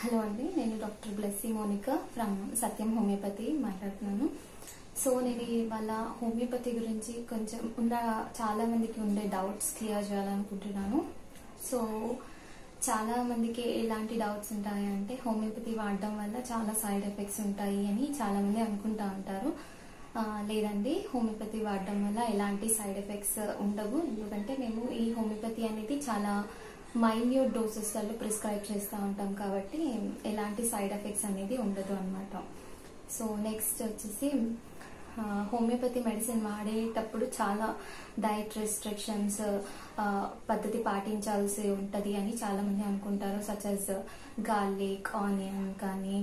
hello అండి నేను doctor Blessy Monica from Satyam homeopathy మాట్లాడుతున్నాను సో నేను ఇవాళ హోమియోపతి గురించి కొంచెం ఉన్న చాలా మందికి ఉండే డౌట్స్ క్లియర్ చేయాలనుకుంటున్నాను సో చాలా మందికి ఎలాంటి డౌట్స్ ఉంటాయి అంటే హోమియోపతి వాడడం వల్ల చాలా సైడ్ ఎఫెక్ట్స్ ఉంటాయి అని చాలా మంది అనుకుంటా ఉంటారు ఆ, లేదండి హోమియోపతి వాడడం వల్ల ఎలాంటి సైడ్ ఎఫెక్ట్స్ ఉండవు ఎందుకంటే మేము ఈ హోమియోపతి అనేది చాలా మైన్యూట్ డోసెస్లలో ప్రిస్క్రైబ్ చేస్తూ ఉంటాం కాబట్టి ఎలాంటి సైడ్ ఎఫెక్ట్స్ అనేది ఉండదు అనమాట సో నెక్స్ట్ వచ్చేసి ఆ, హోమియోపతి మెడిసిన్ వాడేటప్పుడు చాలా డైట్ రెస్ట్రిక్షన్స్ పద్ధతి పాటించాల్సి ఉంటుంది అని చాలా మంది అనుకుంటారు సచ్ అస్ గార్లిక్ ఆనియన్ కానీ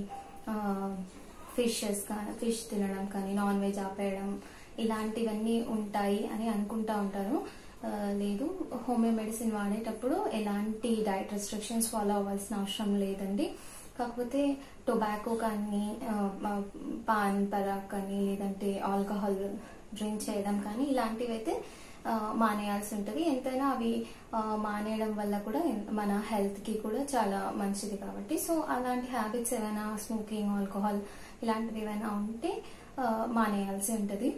ఫిషెస్ కానీ ఫిష్ తినడం కానీ నాన్ వెజ్ ఆపేయడం ఇలాంటివన్నీ ఉంటాయి అని అనుకుంటా ఉంటారు ఆ, లేదు హోమియో మెడిసిన్ వాడేటప్పుడు ఎలాంటి డైట్ రెస్ట్రిక్షన్స్ ఫాలో అవ్వాల్సిన అవసరం లేదండి కాకపోతే టొబాకో కానీ ఆ, ఆ, పాన్ పరాక్ కానీ లేదంటే ఆల్కహాల్ డ్రింక్ చేయడం కానీ ఇలాంటివి అయితే ఆ, మానేయాల్సి ఉంటుంది ఎంతైనా అవి ఆ, మానేయడం వల్ల కూడా మన హెల్త్ కి కూడా చాలా మంచిది కాబట్టి సో అలాంటి హ్యాబిట్స్ ఏమైనా స్మోకింగ్ ఆల్కహాల్ ఇలాంటివి ఏమైనా ఉంటే ఆ, మానేయాల్సి ఉంటుంది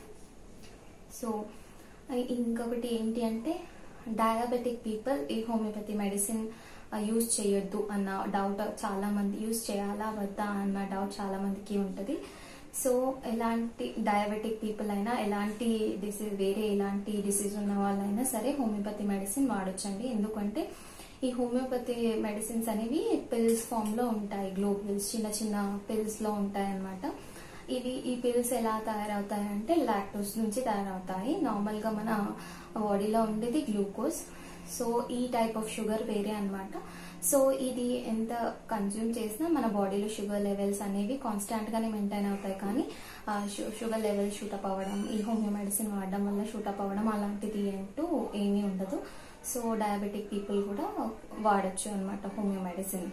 సో ఇంకొకటి ఏంటి అంటే డయాబెటిక్ పీపుల్ ఈ హోమియోపతి మెడిసిన్ యూజ్ చేయొద్దు అన్న డౌట్ చాలా మంది యూజ్ చేయాలా వద్దా అన్న డౌట్ చాలా మందికి ఉంటుంది సో ఎలాంటి డయాబెటిక్ పీపుల్ అయినా ఎలాంటి డిసీజ్ వేరే ఎలాంటి డిసీజ్ ఉన్న వాళ్ళైనా సరే హోమియోపతి మెడిసిన్ వాడొచ్చండి ఎందుకంటే ఈ హోమియోపతి మెడిసిన్స్ అనేవి పిల్స్ ఫామ్ లో ఉంటాయి గ్లో పిల్స్ చిన్న చిన్న పిల్స్ లో ఉంటాయి అన్నమాట ఇవి ఈ పిల్స్ ఎలా తయారవుతాయి అంటే లాక్టోస్ నుంచి తయారవుతాయి నార్మల్ గా మన బాడీలో ఉండేది గ్లూకోజ్ సో ఈ టైప్ ఆఫ్ షుగర్ వేరే అన్నమాట సో ఇది ఎంత కన్జ్యూమ్ చేసినా మన బాడీలో షుగర్ లెవెల్స్ అనేవి కాన్స్టాంట్ గానే మెయింటైన్ అవుతాయి కానీ ఆ, షు- షుగర్ లెవెల్ షూటప్ అవ్వడం ఈ హోమియో మెడిసిన్ వాడడం వల్ల షూటప్ అవ్వడం అలాంటిది అంటూ ఏమీ ఉండదు సో డయాబెటిక్ పీపుల్ కూడా వాడచ్చు అనమాట హోమియో మెడిసిన్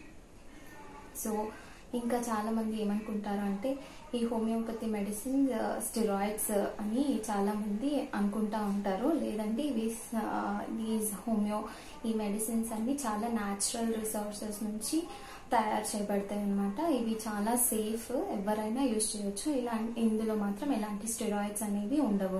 సో ఇంకా చాలా మంది ఏమనుకుంటారు అంటే ఈ హోమియోపతి మెడిసిన్ స్టిరాయిడ్స్ అని చాలా మంది అనుకుంటా ఉంటారు లేదండి ఇవి దీస్ హోమియో ఈ మెడిసిన్స్ అన్ని చాలా న్యాచురల్ రిసోర్సెస్ నుంచి తయారు చేయబడతాయి అనమాట ఇవి చాలా సేఫ్ ఎవరైనా యూజ్ చేయొచ్చు ఇలా ఇందులో మాత్రం ఎలాంటి స్టెరాయిడ్స్ అనేవి ఉండవు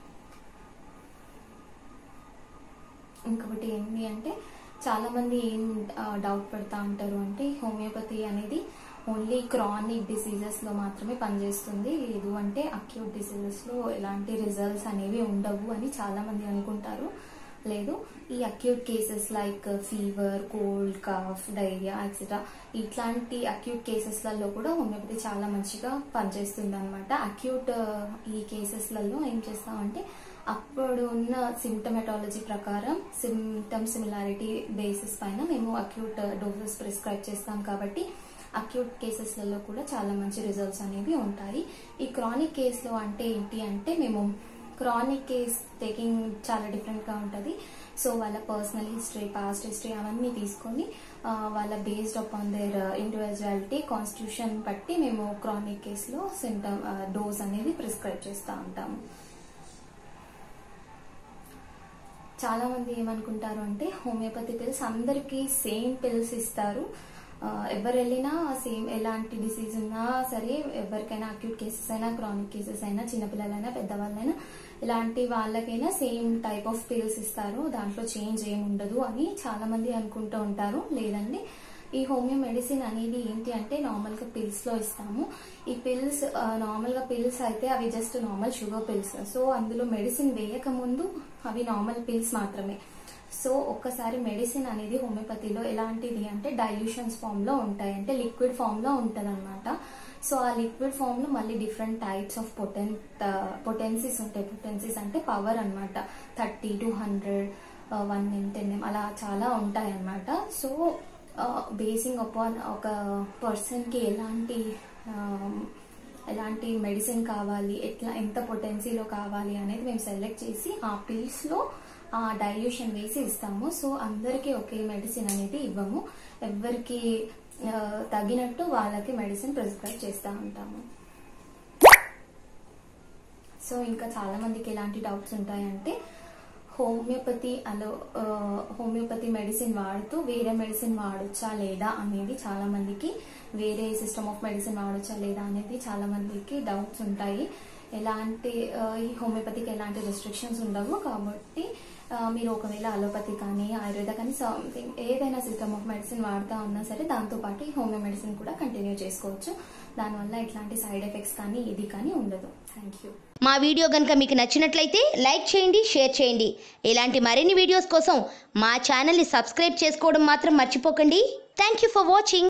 ఇంకొకటి ఏంటి అంటే చాలా మంది ఏం డౌట్ పడతా ఉంటారు అంటే హోమియోపతి అనేది ఓన్లీ క్రానిక్ డిసీజెస్ లో మాత్రమే పనిచేస్తుంది లేదు అంటే అక్యూట్ డిసీజెస్ లో ఎలాంటి రిజల్ట్స్ అనేవి ఉండవు అని చాలా మంది అనుకుంటారు లేదు ఈ acute cases like fever cold cough diarrhea etcetera ఇట్లాంటి అక్యూట్ కేసెస్లలో కూడా హోమియోపతి చాలా మంచిగా పనిచేస్తుంది అనమాట అక్యూట్ ఈ కేసెస్లలో ఏం చేస్తామంటే అప్పుడు ఉన్న సిమ్టమెటాలజీ ప్రకారం సిమ్టమ్ సిమిలారిటీ బేసిస్ పైన మేము అక్యూట్ డోసెస్ ప్రిస్క్రైబ్ చేస్తాం కాబట్టి అక్యూట్ కేసెస్లలో కూడా చాలా మంచి రిజల్ట్స్ అనేవి ఉంటాయి ఈ క్రానిక్ కేసులో అంటే ఏంటి అంటే మేము క్రానిక్ కేస్ టేకింగ్ చాలా డిఫరెంట్గా ఉంటుంది సో వాళ్ళ పర్సనల్ హిస్టరీ పాస్ట్ హిస్టరీ అవన్నీ తీసుకొని ఆ, వాళ్ళ based upon their individuality constitution బట్టి మేము క్రానిక్ కేసులో సిమ్టమ్ డోస్ అనేది ప్రిస్క్రైబ్ చేస్తూ ఉంటాము చాలా మంది ఏమనుకుంటారు అంటే హోమియోపతి పిల్స్ అందరికీ సేమ్ పిల్స్ ఇస్తారు ఆ, ఎవరు వెళ్ళినా సేమ్ ఎలాంటి డిసీజ్ ఉన్నా సరే ఎవరికైనా అక్యూట్ కేసెస్ అయినా క్రానిక్ కేసెస్ అయినా చిన్నపిల్లలైనా పెద్దవాళ్ళైనా ఇలాంటి వాళ్ళకైనా సేమ్ టైప్ ఆఫ్ పిల్స్ ఇస్తారు దాంట్లో చేంజ్ ఏమి ఉండదు అని చాలా మంది అనుకుంటూ ఉంటారు లేదండి ఈ హోమియో మెడిసిన్ అనేది ఏంటి అంటే నార్మల్ గా పిల్స్ లో ఇస్తాము ఈ పిల్స్ నార్మల్ గా పిల్స్ అయితే అవి just normal sugar pills so అందులో మెడిసిన్ వేయక ముందు అవి నార్మల్ పిల్స్ మాత్రమే సో ఒక్కసారి మెడిసిన్ అనేది హోమియోపతిలో ఎలాంటిది అంటే డైల్యూషన్స్ ఫామ్ లో ఉంటాయి అంటే లిక్విడ్ ఫామ్ లో ఉంటది సో ఆ లిక్విడ్ ఫామ్ లో మళ్ళీ డిఫరెంట్ టైప్స్ ఆఫ్ పొటెన్ పొటెన్సీస్ ఉంటాయి పొటెన్సీస్ అంటే పవర్ అన్నమాట thirty two hundred one M ten M అలా చాలా ఉంటాయి అన్నమాట సో బేసింగ్ అపాన్ ఒక పర్సన్ కి ఎలాంటి ఆ, ఎలాంటి మెడిసిన్ కావాలి ఎట్లా ఎంత పొటెన్సీలో కావాలి అనేది మేము సెలెక్ట్ చేసి ఆ పిల్స్ లో ఆ డైల్యూషన్ వేసి ఇస్తాము సో అందరికీ ఒకే మెడిసిన్ అనేది ఇవ్వము ఎవరికి ఆ, తగినట్టు వాళ్ళకి మెడిసిన్ ప్రిస్క్రైబ్ చేస్తూ ఉంటాము సో ఇంకా చాలా మందికి ఎలాంటి డౌట్స్ ఉంటాయంటే హోమియోపతి అలో ఆ, హోమియోపతి మెడిసిన్ వాడుతూ వేరే మెడిసిన్ వాడొచ్చా లేదా అనేది చాలా మందికి వేరే సిస్టమ్ ఆఫ్ మెడిసిన్ వాడొచ్చా లేదా అనేది చాలా మందికి డౌట్స్ ఉంటాయి ఎలాంటి ఆ, ఈ హోమియోపతికి ఎలాంటి రెస్ట్రిక్షన్స్ ఉండవు కాబట్టి ఆ, మీరు ఒకవేళ అలోపతి కానీ ఆయుర్వేద కానీ సంథింగ్ ఏదైనా సిస్టమ్ ఆఫ్ మెడిసిన్ వాడుతా ఉన్నా సరే దాంతో పాటు ఈ హోమియో మెడిసిన్ కూడా కంటిన్యూ చేసుకోవచ్చు దానివల్ల ఎట్లాంటి సైడ్ ఎఫెక్ట్స్ కానీ ఇది కానీ ఉండదు థ్యాంక్ యూ మా వీడియో కనుక మీకు నచ్చినట్లయితే లైక్ చేయండి షేర్ చేయండి ఇలాంటి మరిన్ని వీడియోస్ కోసం మా ఛానల్ని సబ్స్క్రైబ్ చేసుకోవడం మాత్రం మర్చిపోకండి థ్యాంక్ యూ ఫర్ వాచింగ్